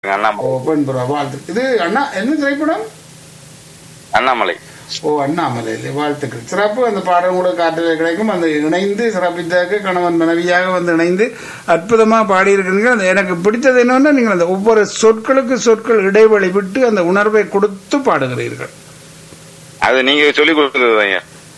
அண்ணாமலை ஓ பெண் புறா வாழ்த்து இது அண்ணா என்ன திரைப்படம் அண்ணாமலை ஓ அண்ணாமலை வாழ்த்துக்கள் சிறப்பு அந்த பாடல் கூட காற்றில் கிடைக்கும் அந்த இணைந்து சிறப்பித்தாக்க கணவன் மனைவியாக வந்து இணைந்து அற்புதமாக பாடியிருக்கிறீங்க அந்த எனக்கு பிடித்தது என்னன்னா நீங்கள் அந்த ஒவ்வொரு சொற்களுக்கு சொற்கள் இடைவெளி விட்டு அந்த உணர்வை கொடுத்து பாடுகிறீர்கள் அது நீங்க சொல்லி கொடுத்ததுதாங்க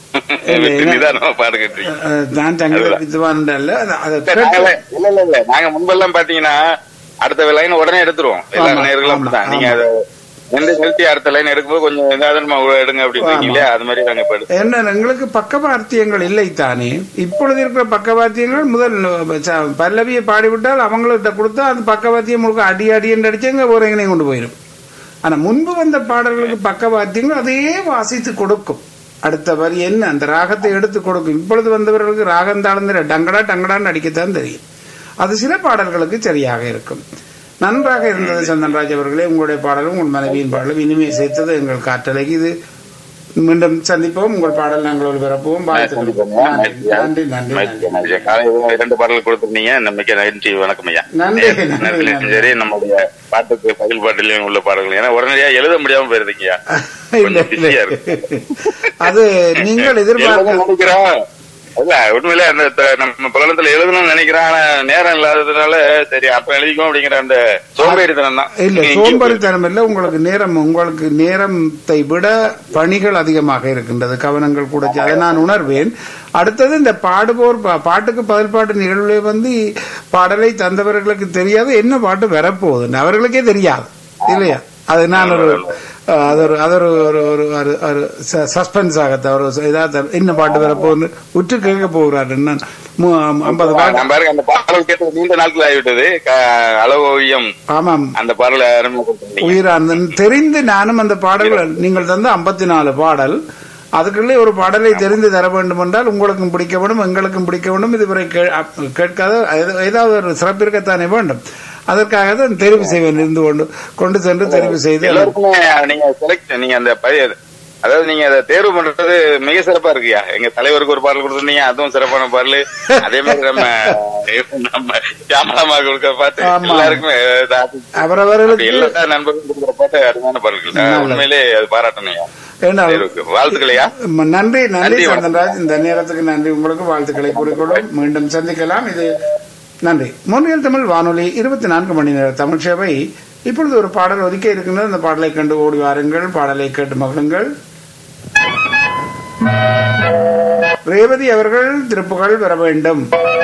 விட்டு நிதானமா பாடு கேட்டீங்க அஹ், நான் தங்களை வித்துவான் அல்ல அது- அதை இல்ல, கேட்டு- நாங்களே- இல்ல இல்ல இல்ல நாங்க முன்பெல்லாம் பாத்தீங்கன்னா அடுத்த லைன் உடனே எடுத்துருவோம் எல்லா ஆமா, நேர்களும் ஆமா, அப்படிதான் நீங்க ஆமா. அதை எந்த நிறுத்தி அடுத்த லைன் எடுக்கும்போது கொஞ்சம் நிதானமா எடுங்க அப்படின்னு இல்லையா அது மாதிரி நாங்க இப்ப எடுத்தோம். என்ன எங்களுக்கு பக்கவாத்தியங்கள் இல்லை தானே இப்பொழுது இருக்கிற பக்கவாத்தியங்கள் முதல் ச- பல்லவியை பாடிவிட்டால் அவங்கள்ட்ட கொடுத்தா அந்த பக்கவாத்தியம் முழுக்க அடி அடின்னு அடிச்சு எங்க ஒரு எங்கனையும் கொண்டு போயிடும் ஆனா முன்பு வந்த பாடல்களுக்கு பக்கவாத்தியங்கள் அதையே வாசித்து கொடுக்கும் அடுத்த வரி என்ன அந்த ராகத்தை எடுத்து கொடுக்கும் இப்பொழுது வந்தவர்களுக்கு ராகம் தாழ்ந்த டங்கடா டங்கடான்னு அடிக்கத்தான் தெரியும் அது சில பாடல்களுக்கு சரியாக இருக்கும் நன்றாக இருந்தது சந்தன்ராஜ் அவர்களே உங்களுடைய பாடலும் உங்கள் மனைவியின் பாடலும் இனிமே சேர்த்தது எங்கள் காற்றலைக்கு இது மீண்டும் சந்திப்போம் உங்கள் பாடல் நாங்கள் ஒளிபரப்புவோம் வாழ்த்துக்கள் நன்றி நன்றி நன்றி மகிழ்ச்சி, நன்றி மகிழ்ச்சி. காலையில இரண்டு பாடல் கொடுத்திருந்தீங்க நம்பிக்கை நன்றி வணக்கம் ஐயா நன்றி, நன்றி, நேரத்திலும் நன்றி. சரி நம்முடைய பாட்டுக்கு பதில் பாட்டிலையும் உள்ள பாடல்கள் ஏன்னா உடனடியா எழுத முடியாம போயிருந்தீங்கய்யா இல்ல, கொஞ்சம் இல்ல. பிஸியா இருக்கு அது நீங்கள் எதிர்பார்க்க எழுதணும்னு நினைக்கிறோம் இல்ல உண்மையிலே அந்த த- நம்ம புலனத்துல எழுதணும்னு நினைக்கிறோம் ஆனா நேரம் இல்லாததுனால சரி அப்ப எழுதிக்கோ அப்படிங்கிற அந்த சோம்பேறித்தனம் தான் இல்ல சோம்பேறித்தனம் இல்ல உங்களுக்கு நேரம் உங்களுக்கு நேரத்தை விட பணிகள் அதிகமாக இருக்கின்றது கவனங்கள் கூட ஜா- அதை நான் உணர்வேன் அடுத்தது இந்த பாடுபோர் பா- பாட்டுக்கு பதில் பாட்டு நிகழ்வுல வந்து பாடலை தந்தவர்களுக்கு தெரியாது என்ன பாட்டு வரப்போகுதுன்னு அவர்களுக்கே தெரியாது இல்லையா அது நான் ஒரு அஹ், அது ஒரு அது ஒரு ஒரு ஒரு ஒரு- ஒரு சஸ்பென்ஸ் ஆகத்த ஒரு ஏதாவது என்ன பாட்டு வரப்போகுதுன்னு உற்று கேட்க போகிறாரு நான் மு- ஐம்பது பாட்டு நான் பாருங்க அந்த பாடல் கேட்டு நீண்ட நாட்கள் ஆகிவிட்டது க- அளவு ஓவியம் ஆமாம் அந்த பாடலை அறிமுகப்படுத்தினீங்க உயிரார்ந்த தெரிந்து நானும் அந்த பாடல்கள் நீங்கள் தந்த ஐம்பத்தி நாலு பாடல் அதுக்குள்ளே ஒரு பாடலை தெரிந்து தர வேண்டும் என்றால் உங்களுக்கும் பிடிக்க வேண்டும் எங்களுக்கும் பிடிக்க வேண்டும் இதுவரை கே- அப்- கேட்காத ஏதோ- ஏதாவது ஒரு சிறப்பு இருக்கத்தானே வேண்டும் அதற்காக தான் தெரிவு செய்வேன் இருந்து கொண்டு கொண்டு சென்று தெரிவு செய்து எல்லாருக்குமே நீங்க செலக்ட் நீங்க அந்த பழைய அதாவது நீங்க அதை தேர்வு பண்றது மிக சிறப்பா இருக்குயா எங்க தலைவருக்கு ஒரு பாடல் கொடுத்துருந்தீங்க அதுவும் சிறப்பான பாடல் அதே மாதிரி நம்ம நம்ம கேமராமா கொடுக்கிற பாட்டு ஆமா. எல்லாருக்குமே அது- அப்படி அவரவர்களுக்கு எல்லா நண்பர்களும் கொடுக்குற பாட்டு அருமையான பாடல்கள் நல்லது. உண்மையிலே அது பாராட்டணையா ஏன்னா, தேர்வுக்கு வாழ்த்துக்களையா ம- நன்றி நன்றி நன்றி, வணக்கம். சந்தன்ராஜ் இந்த நேரத்துக்கு நன்றி உங்களுக்கு வாழ்த்துக்களை கூறிக்கொள்வோம் மீண்டும் சந்திக்கலாம் இது நன்றி மொழியல் தமிழ் வானொலி இருபத்தி நான்கு மணி நேர தமிழ் சேவை இப்பொழுது ஒரு பாடல் ஒதுக்கி இருக்கின்றது அந்த பாடலை கண்டு ஓடி வாருங்கள் பாடலை கேட்டு மகிழுங்கள் ரேவதி அவர்கள் திருப்புகள் வர வேண்டும்